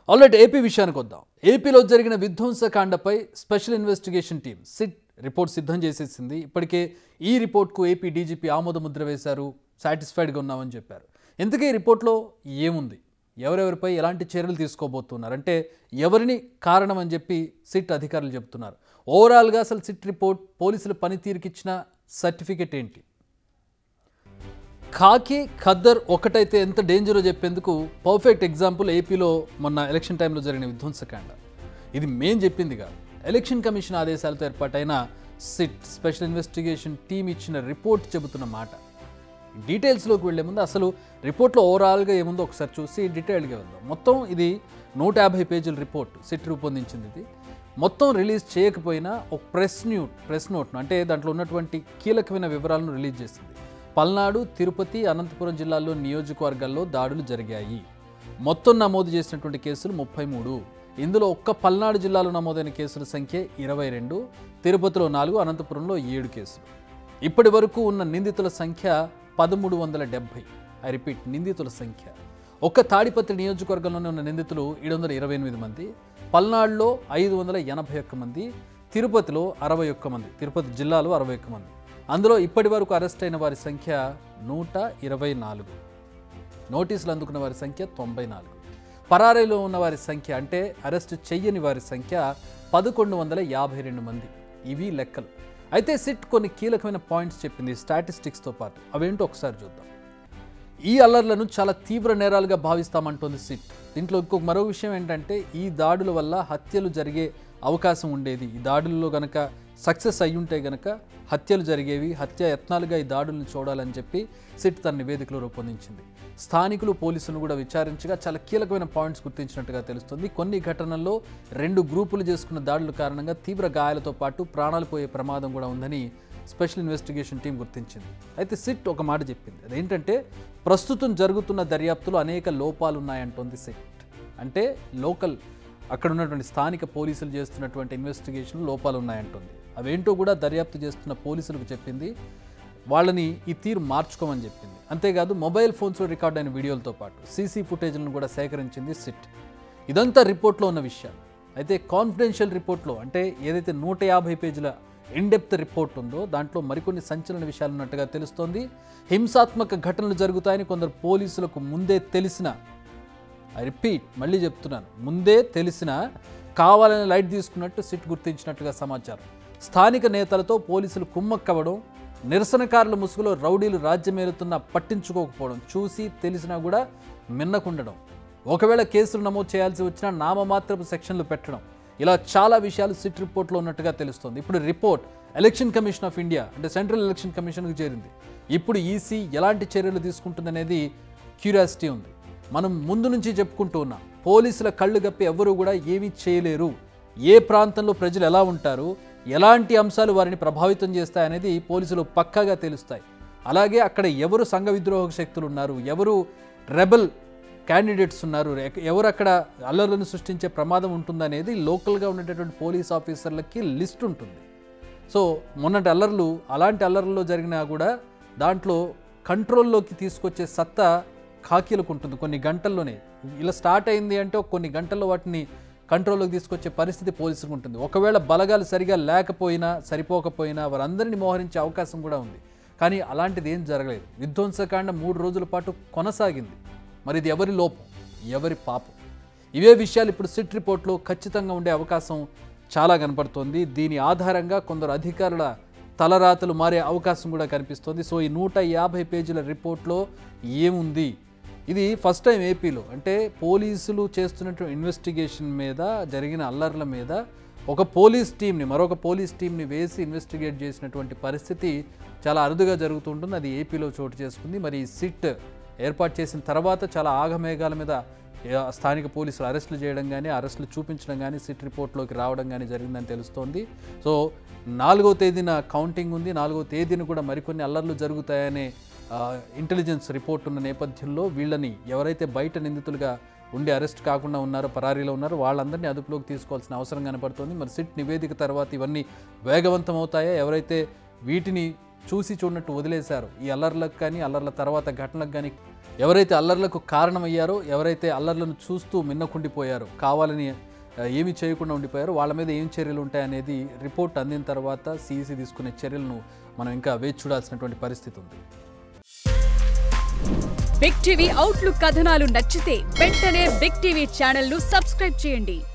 already AP విషయానికి వద్దాం ఏపీలో జరిగిన విధ్వంసకాండపై special investigation team SIT report సిద్ధం చేసేసింది ఇప్పటికే ఈ రిపోర్ట్కు ఏపీ డీజీపీ ఆమోద ముద్ర వేశారు సాటిస్ఫైడ్గా ఉన్నామని చెప్పారు ఇంతకీ ఈ రిపోర్ట్లో ఏముంది ఎవరెవరిపై ఎలాంటి చర్యలు తీసుకోబోతున్నారు అంటే ఎవరిని కారణం అని చెప్పి సిట్ అధికారులు చెప్తున్నారు ఓవరాల్గా అసలు సిట్ రిపోర్ట్ పోలీసుల పనితీరుకి ఇచ్చిన సర్టిఫికెట్ ఏంటి ఖాకీ ఖద్దర్ ఒకటైతే ఎంత డేంజరో చెప్పేందుకు పర్ఫెక్ట్ ఎగ్జాంపుల్ ఏపీలో మొన్న ఎలక్షన్ టైంలో జరిగిన విధ్వంసకాండ ఇది మేం చెప్పింది కాదు ఎలక్షన్ కమిషన్ ఆదేశాలతో ఏర్పాటైన సిట్ స్పెషల్ ఇన్వెస్టిగేషన్ టీం ఇచ్చిన రిపోర్ట్ చెబుతున్న మాట డీటెయిల్స్లోకి వెళ్లే ముందు అసలు రిపోర్ట్లో ఓవరాల్గా ఏముందో ఒకసారి చూసి డీటెయిల్గా వెళ్దాం మొత్తం ఇది నూట యాభై పేజీల రిపోర్ట్ సిట్ రూపొందించింది ఇది మొత్తం రిలీజ్ చేయకపోయినా ఒక ప్రెస్ న్యూట్ ప్రెస్ నోట్ను అంటే దాంట్లో ఉన్నటువంటి కీలకమైన వివరాలను రిలీజ్ చేసింది పల్నాడు తిరుపతి అనంతపురం జిల్లాల్లో నియోజకవర్గాల్లో దాడులు జరిగాయి మొత్తం నమోదు చేసినటువంటి కేసులు ముప్పై మూడు ఇందులో ఒక్క పల్నాడు జిల్లాలో నమోదైన కేసుల సంఖ్య ఇరవై రెండు తిరుపతిలో నాలుగు అనంతపురంలో ఏడు కేసులు ఇప్పటి వరకు ఉన్న నిందితుల సంఖ్య పదమూడు వందల డెబ్భై ఐ రిపీట్ నిందితుల సంఖ్య ఒక్క తాడిపత్రి నియోజకవర్గంలోనే ఉన్న నిందితులు ఏడు వందల ఇరవై ఎనిమిది మంది పల్నాడులో ఐదు వందల ఎనభై ఒక్క మంది తిరుపతిలో అరవై ఒక్క మంది తిరుపతి జిల్లాలో అరవై ఒక్క మంది అందులో ఇప్పటి వరకు అరెస్ట్ అయిన వారి సంఖ్య నూట ఇరవై నాలుగు నోటీసులు అందుకున్న వారి సంఖ్య తొంభై నాలుగు పరారీలో ఉన్న వారి సంఖ్య అంటే అరెస్ట్ చెయ్యని వారి సంఖ్య పదకొండు వందల యాభై రెండు మంది ఇవి లెక్కలు అయితే సిట్ కొన్ని కీలకమైన పాయింట్స్ చెప్పింది స్టాటిస్టిక్స్తో పాటు అవేంటో ఒకసారి చూద్దాం ఈ అల్లర్లను చాలా తీవ్ర నేరాలుగా భావిస్తామంటోంది సిట్ దీంట్లో ఇంకొక మరో విషయం ఏంటంటే ఈ దాడుల వల్ల హత్యలు జరిగే అవకాశం ఉండేది ఈ దాడుల్లో గనక సక్సెస్ అయి ఉంటే గనక హత్యలు జరిగేవి హత్య యత్నాలుగా ఈ దాడులను చూడాలని చెప్పి సిట్ తన నివేదికలో రూపొందించింది స్థానికులు పోలీసులను కూడా విచారించగా చాలా కీలకమైన పాయింట్స్ గుర్తించినట్టుగా తెలుస్తుంది కొన్ని ఘటనల్లో రెండు గ్రూపులు చేసుకున్న దాడుల కారణంగా తీవ్ర గాయాలతో పాటు ప్రాణాలు పోయే ప్రమాదం కూడా ఉందని స్పెషల్ ఇన్వెస్టిగేషన్ టీం గుర్తించింది అయితే సిట్ ఒక మాట చెప్పింది అదేంటంటే ప్రస్తుతం జరుగుతున్న దర్యాప్తులో అనేక లోపాలు ఉన్నాయంటోంది సిట్ అంటే లోకల్ అక్కడ ఉన్నటువంటి స్థానిక పోలీసులు చేస్తున్నటువంటి ఇన్వెస్టిగేషన్ లోపాలు ఉన్నాయంటుంది అవేంటో కూడా దర్యాప్తు చేస్తున్న పోలీసులకు చెప్పింది వాళ్ళని ఈ తీరు మార్చుకోమని చెప్పింది అంతేకాదు మొబైల్ ఫోన్స్లో రికార్డ్ అయిన వీడియోలతో పాటు సీసీ ఫుటేజ్లను కూడా సేకరించింది సిట్ ఇదంతా రిపోర్ట్లో ఉన్న విషయాలు అయితే కాన్ఫిడెన్షియల్ రిపోర్ట్లో అంటే ఏదైతే నూట యాభై పేజీల ఇన్డెప్త్ రిపోర్ట్ ఉందో దాంట్లో మరికొన్ని సంచలన విషయాలు ఉన్నట్టుగా తెలుస్తోంది హింసాత్మక ఘటనలు జరుగుతాయని కొందరు పోలీసులకు ముందే తెలిసిన ఐ రిపీట్ మళ్ళీ చెప్తున్నాను ముందే తెలిసిన కావాలని లైట్ తీసుకున్నట్టు సిట్ గుర్తించినట్టుగా సమాచారం స్థానిక నేతలతో పోలీసులు కుమ్మక్కవడం నిరసనకారుల ముసుగులో రౌడీలు రాజ్యమేలుతున్నా పట్టించుకోకపోవడం చూసి తెలిసినా కూడా మిన్నకుండడం ఒకవేళ కేసులు నమోదు చేయాల్సి వచ్చినా నామమాత్రపు సెక్షన్లు పెట్టడం ఇలా చాలా విషయాలు సిట్ రిపోర్ట్లో ఉన్నట్టుగా తెలుస్తోంది ఇప్పుడు report election commission of India అంటే సెంట్రల్ ఎలక్షన్ కమిషన్కు చేరింది ఇప్పుడు ఈసీ ఎలాంటి చర్యలు తీసుకుంటుందనేది క్యూరియాసిటీ ఉంది మనం ముందు నుంచి చెప్పుకుంటూ ఉన్నాం పోలీసుల కళ్ళు గప్పి ఎవరు కూడా ఏమీ చేయలేరు ఏ ప్రాంతంలో ప్రజలు ఎలా ఉంటారు ఎలాంటి అంశాలు వారిని ప్రభావితం చేస్తాయనేది పోలీసులు పక్కాగా తెలుస్తాయి అలాగే అక్కడ ఎవరు సంఘ విద్రోహక శక్తులు ఉన్నారు ఎవరు రెబల్ క్యాండిడేట్స్ ఉన్నారు ఎక- ఎవరు అక్కడ అల్లర్లను సృష్టించే ప్రమాదం ఉంటుందనేది లోకల్గా ఉండేటటువంటి పోలీస్ ఆఫీసర్లకి లిస్ట్ ఉంటుంది సో మొన్నటి అల్లర్లు అలాంటి అల్లర్లలో జరిగినా కూడా దాంట్లో కంట్రోల్లోకి తీసుకొచ్చే సత్తా ఖాకీలకు ఉంటుంది కొన్ని గంటల్లోనే ఇలా స్టార్ట్ అయింది అంటే ఒక కొన్ని గంటల్లో వాటిని కంట్రోల్లోకి తీసుకొచ్చే పరిస్థితి పోలీసులకు ఉంటుంది ఒకవేళ బలగాలు సరిగా లేకపోయినా సరిపోకపోయినా వారందరినీ మోహరించే అవకాశం కూడా ఉంది కానీ అలాంటిది ఏం జరగలేదు విధ్వంసకాండ మూడు రోజుల పాటు కొనసాగింది మరి ఇది ఎవరి లోపం ఎవరి పాపం ఇవే విషయాలు ఇప్పుడు సిట్ రిపోర్ట్లో ఖచ్చితంగా ఉండే అవకాశం చాలా కనపడుతోంది దీని ఆధారంగా కొందరు అధికారుల తలరాతలు మారే అవకాశం కూడా కనిపిస్తోంది సో ఈ నూట యాభై పేజీల రిపోర్ట్లో ఏముంది ఇది ఫస్ట్ టైం ఏపీలో అంటే పోలీసులు చేస్తున్నటువంటి ఇన్వెస్టిగేషన్ మీద జరిగిన అల్లర్ల మీద ఒక పోలీస్ టీంని మరొక పోలీస్ టీంని వేసి ఇన్వెస్టిగేట్ చేసినటువంటి పరిస్థితి చాలా అరుదుగా జరుగుతుంటుంది అది ఏపీలో చోటు చేసుకుంది మరి ఈ సిట్ ఏర్పాటు చేసిన తర్వాత చాలా ఆగమేఘాల మీద ఏ- స్థానిక పోలీసులు అరెస్టులు చేయడం కానీ అరెస్టులు చూపించడం కానీ సిట్ రిపోర్ట్లోకి రావడం కానీ జరిగిందని తెలుస్తోంది సో నాలుగో తేదీన కౌంటింగ్ ఉంది నాలుగో తేదీన కూడా మరికొన్ని అల్లర్లు జరుగుతాయనే ఆ, ఇంటెలిజెన్స్ రిపోర్ట్ ఉన్న నేపథ్యంలో వీళ్ళని ఎవరైతే బయట నిందితులుగా ఉండి అరెస్ట్ కాకుండా ఉన్నారో పరారీలో ఉన్నారో వాళ్ళందరినీ అదుపులోకి తీసుకోవాల్సిన అవసరం కనపడుతోంది మరి సిట్ నివేదిక తర్వాత ఇవన్నీ వేగవంతం అవుతాయా ఎవరైతే వీటిని చూసి చూడనట్టు వదిలేశారు ఈ అల్లర్లకు కానీ అల్లర్ల తర్వాత ఘటనలకు కానీ ఎవరైతే అల్లర్లకు కారణమయ్యారో ఎవరైతే అల్లర్లను చూస్తూ మిన్నకుండిపోయారో కావాలని ఆ, ఏమీ చేయకుండా ఉండిపోయారో వాళ్ళ మీద ఏం చర్యలు ఉంటాయనేది రిపోర్ట్ అందిన తర్వాత సిఈసి తీసుకునే చర్యలను మనం ఇంకా వేచి చూడాల్సినటువంటి పరిస్థితి ఉంది బిగ్ టీవీ అవుట్లుక్ కథనాలు నచ్చితే వెంటనే బిగ్ టీవీ ఛానల్ ను సబ్స్క్రైబ్ చేయండి